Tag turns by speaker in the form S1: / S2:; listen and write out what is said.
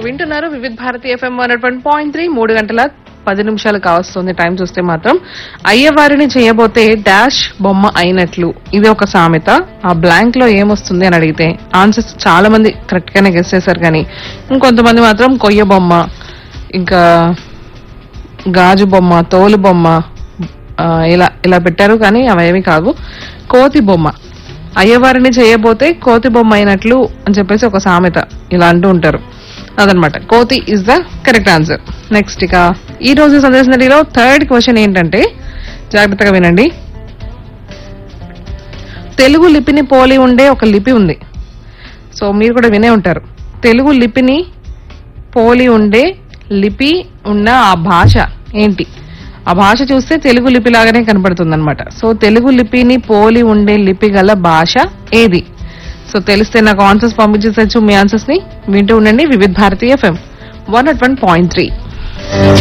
S1: వింటున్నారు Vividh Bharati FM one point three మూడు గంటల పది నిమిషాలు కావస్తుంది టైం చూస్తే మాత్రం అయ్యవారిని చేయబోతే డాష్ బొమ్మ అయినట్లు ఇది ఒక సామెత ఆ బ్లాంక్ లో ఏమొస్తుంది అని అడిగితే ఆన్సర్స్ చాలా మంది కరెక్ట్ గానే గెస్ చేశారు కానీ ఇంకొంతమంది మాత్రం కొయ్య బొమ్మ ఇంకా గాజు బొమ్మ తోలు బొమ్మ ఆ, ఇలా ఇలా పెట్టారు కానీ అవేమి కాదు కోతి బొమ్మ అయ్యవారిని చేయబోతే కోతి బొమ్మ అయినట్లు అని చెప్పేసి ఒక సామెత ఇలా అంటూ ఉంటారు అదనమాట కోతి is the correct answer next ఇక ఈ రోజు సందేశనలో థర్డ్ క్వశ్చన్ ఏంటంటే జాగ్రత్తగా వినండి తెలుగు లిపిని పోలి ఉండే ఒక లిపి ఉంది సో మీరు కూడా వినే ఉంటారు తెలుగు లిపిని పోలి ఉండే లిపి ఉన్న ఆ భాష ఏంటి ఆ భాష చూస్తే తెలుగు లిపి లాగానే కనపడుతుంది అనమాట సో తెలుగు లిపిని పోలి ఉండే లిపి గల భాష ఏది సో తెలిస్తే నాకు ఆన్సర్స్ పంపించేసచ్చు మీ ఆన్సర్స్ ని వింటూ ఉండండి వివిధ్ భారతీయ ఎఫ్ఎం వన్ అట్ వన్ పాయింట్ త్రీ